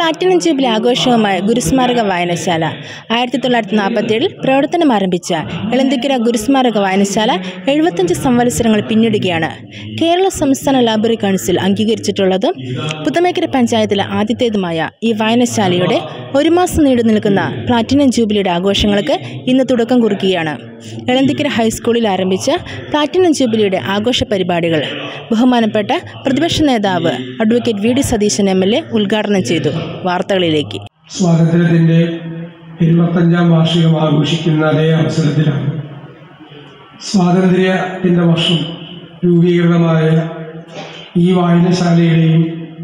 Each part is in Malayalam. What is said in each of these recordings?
പ്ലാറ്റിനം ജൂബിലി ആഘോഷവുമായ ഗുരുസ്മാരക വായനശാല ആയിരത്തി തൊള്ളായിരത്തി നാൽപ്പത്തിയേഴിൽ പ്രവർത്തനം ആരംഭിച്ച ഇളന്തിക്കര ഗുരുസ്മാരക വായനശാല എഴുപത്തഞ്ച് സംവത്സരങ്ങൾ പിന്നിടുകയാണ് കേരള സംസ്ഥാന ലൈബ്രറി കൗൺസിൽ അംഗീകരിച്ചിട്ടുള്ളതും പുത്തമേക്കര പഞ്ചായത്തിലെ ആദ്യത്തേതുമായ ഈ വായനശാലയുടെ ഒരു മാസം നീണ്ടു നിൽക്കുന്ന പ്ലാറ്റിനം ജൂബിലിയുടെ ആഘോഷങ്ങൾക്ക് ഇന്ന് തുടക്കം കുറിക്കുകയാണ് ഇളന്തിക്കര ഹൈസ്കൂളിൽ ആരംഭിച്ച പ്ലാറ്റിനം ജൂബിലിയുടെ ആഘോഷ പരിപാടികൾ ബഹുമാനപ്പെട്ട പ്രതിപക്ഷ നേതാവ് advocate V D Satheesan MLA എൽ എ ഉദ്ഘാടനം ചെയ്തു വാർത്തകളിലേക്ക് സ്വാതന്ത്ര്യത്തിൻ്റെ എഴുപത്തഞ്ചാം വാർഷികം ആഘോഷിക്കുന്ന അതേ അവസരത്തിലാണ് സ്വാതന്ത്ര്യത്തിൻ്റെ വർഷം രൂപീകൃതമായ ഈ വായനശാലയുടെയും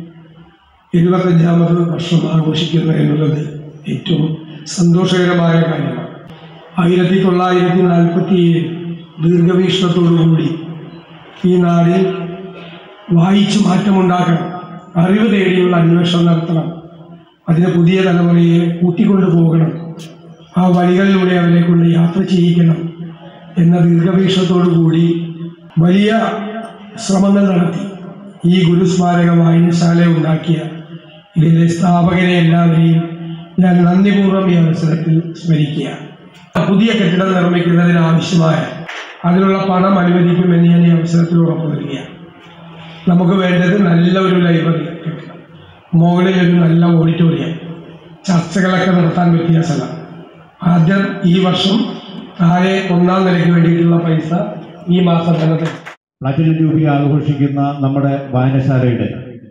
എഴുപത്തഞ്ചാമത് വർഷം ആഘോഷിക്കുക എന്നുള്ളത് ഏറ്റവും സന്തോഷകരമായ കാര്യമാണ് ആയിരത്തി തൊള്ളായിരത്തി നാൽപ്പത്തി ഏഴ് ദീർഘവീക്ഷണത്തോടുകൂടി ഈ നാടിൽ വായിച്ചു മാറ്റമുണ്ടാക്കണം അറിവ് തേടിയുള്ള അന്വേഷണം നടത്തണം അതിന് പുതിയ തലമുറയെ കൂട്ടിക്കൊണ്ടു പോകണം ആ വഴികളിലൂടെ അവരെ കൊണ്ട് യാത്ര ചെയ്യിക്കണം എന്ന ദീർഘവീക്ഷണത്തോടു കൂടി വലിയ ശ്രമങ്ങൾ നടത്തി ഈ ഗുരുസ്മാരക വായനശാല ഉണ്ടാക്കിയ ഇതിലെ സ്ഥാപകരെ എല്ലാവരെയും ഞാൻ നന്ദിപൂർവ്വം ഈ അവസരത്തിൽ സ്മരിക്കുക പുതിയ കെട്ടിടം നിർമ്മിക്കുന്നതിന് ആവശ്യമായ അതിനുള്ള പണം അനുവദിക്കുമെന്ന് ഞാൻ ഈ അവസരത്തിൽ ഉറപ്പു നൽകുകയാണ് നമുക്ക് വേണ്ടത് നല്ല ഒരു ലൈബ്രറി കെട്ടിടം മുകളിൽ ഒരു നല്ല ഓഡിറ്റോറിയം ചർച്ചകളൊക്കെ നടത്താൻ പറ്റിയ സ്ഥലം ആദ്യം ഈ വർഷം താഴെ ഒന്നാം നിലയ്ക്ക് വേണ്ടിയിട്ടുള്ള പൈസ ഈ മാസം തന്നെ തരും പ്ലാറ്റിനം ജൂബിലി ആഘോഷിക്കുന്ന നമ്മുടെ വായനശാലയുടെ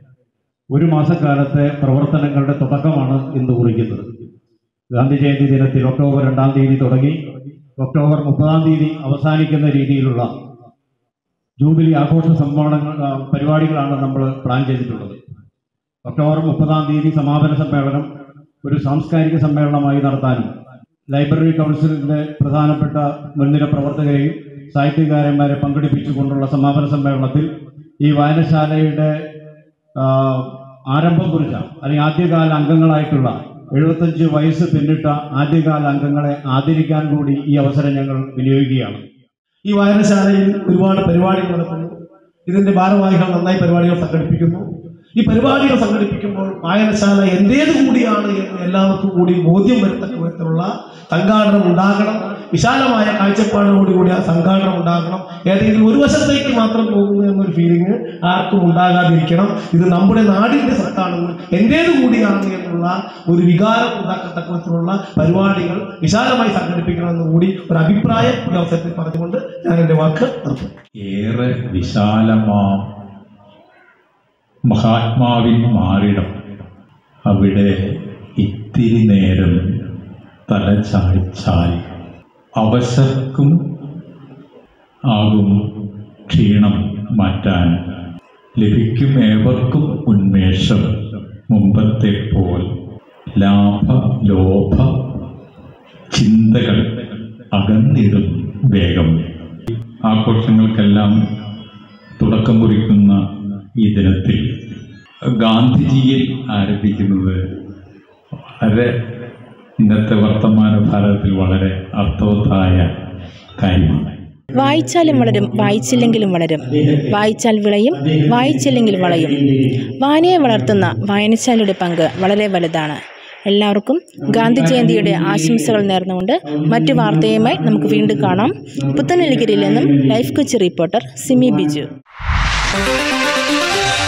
ഒരു മാസക്കാലത്തെ പ്രവർത്തനങ്ങളുടെ തുടക്കമാണ് ഇന്ന് കുറിക്കുന്നത് ഗാന്ധി ജയന്തി ദിനത്തിൽ ഒക്ടോബർ രണ്ടാം തീയതി തുടങ്ങി ഒക്ടോബർ മുപ്പതാം തീയതി അവസാനിക്കുന്ന രീതിയിലുള്ള ജൂബിലി ആഘോഷ സമ്മേളനങ്ങൾ ആ, പരിപാടികളാണ് നമ്മൾ പ്ലാൻ ചെയ്തിട്ടുള്ളത് ഒക്ടോബർ മുപ്പതാം തീയതി സമാപന സമ്മേളനം ഒരു സാംസ്കാരിക സമ്മേളനമായി നടത്താനും ലൈബ്രറി കൗൺസിലിന്റെ പ്രധാനപ്പെട്ട മുൻനിര പ്രവർത്തകരെയും സാഹിത്യകാരന്മാരെ പങ്കെടുപ്പിച്ചുകൊണ്ടുള്ള സമാപന സമ്മേളനത്തിൽ ഈ വായനശാലയുടെ ആ, ആരംഭം കുറിച്ച അല്ലെങ്കിൽ ആദ്യകാല അംഗങ്ങളായിട്ടുള്ള എഴുപത്തഞ്ച് വയസ്സ് പിന്നിട്ട ആദ്യകാല അംഗങ്ങളെ ആദരിക്കാൻ കൂടി ഈ അവസരം ഞങ്ങൾ വിനിയോഗിക്കുകയാണ് ഈ വായനശാലയിൽ ഒരുപാട് പരിപാടികൾ നടക്കുന്നു ഇതിന്റെ ഭാരവാഹികൾ നന്നായി പരിപാടികൾ സംഘടിപ്പിക്കുന്നു ഈ പരിപാടികൾ സംഘടിപ്പിക്കുമ്പോൾ വായനശാല എന്റേത് കൂടിയാണ് എന്ന് എല്ലാവർക്കും കൂടി ബോധ്യം വരുത്തക്ക വിധത്തിലുള്ള സംഘാടനം ഉണ്ടാകണം വിശാലമായ കാഴ്ചപ്പാടോട് കൂടി ആ സംഘാടനം ഉണ്ടാകണം ഏതെങ്കിലും ഒരു വശത്തേക്ക് മാത്രം പോകുന്നു എന്നൊരു ഫീലിംഗ് ആർക്കും ഉണ്ടാകാതിരിക്കണം ഇത് നമ്മുടെ നാടിന്റെ സ്വത്താണെന്ന് എന്റേത് കൂടിയാണ് എന്നുള്ള ഒരു വികാരം ഉണ്ടാക്കത്തക്ക വിധത്തിലുള്ള പരിപാടികൾ വിശാലമായി സംഘടിപ്പിക്കണമെന്ന് കൂടി ഒരു അഭിപ്രായം ഈ അവസരത്തിൽ പറഞ്ഞുകൊണ്ട് ഞാൻ എൻ്റെ വാക്ക് നിർത്തുന്നു ഏറെ വിശാലമാം മഹാത്മാവിൻ മാറിടം അവിടെ ഇത്തിരി നേരം തലചായ്ച്ചാൽ അവശർക്കും ആകും ക്ഷീണം മാറ്റാൻ ലഭിക്കും ഏവർക്കും ഉന്മേഷം മുമ്പത്തെ പോൽ ലാഭ ലോഭ ചിന്തകൾ അകന്നിടും വേഗം ആഘോഷങ്ങൾക്കെല്ലാം തുടക്കം കുറിക്കുന്ന ഈ ദിനത്തിൽ ഗാന്ധിജിയിൽ ആരംഭിക്കുന്നത് വളരെ ഇന്നത്തെ വർത്തമാന ഭാരതത്തിൽ വളരെ അർത്ഥവത്തായ കാര്യമാണ് വായിച്ചാലും വളരും വായിച്ചില്ലെങ്കിലും വളരും വായിച്ചാൽ വിളയും വായിച്ചില്ലെങ്കിൽ വളയും വായനയെ വളർത്തുന്ന വായനശാലയുടെ പങ്ക് വളരെ വലുതാണ് എല്ലാവർക്കും ഗാന്ധി ജയന്തിയുടെ ആശംസകൾ നേർന്നുകൊണ്ട് മറ്റു വാർത്തയുമായി നമുക്ക് വീണ്ടും കാണാം പുത്തനലിഗിരിയിൽ നിന്നും ലൈഫ് കൊച്ചി റിപ്പോർട്ടർ സിമി ബിജു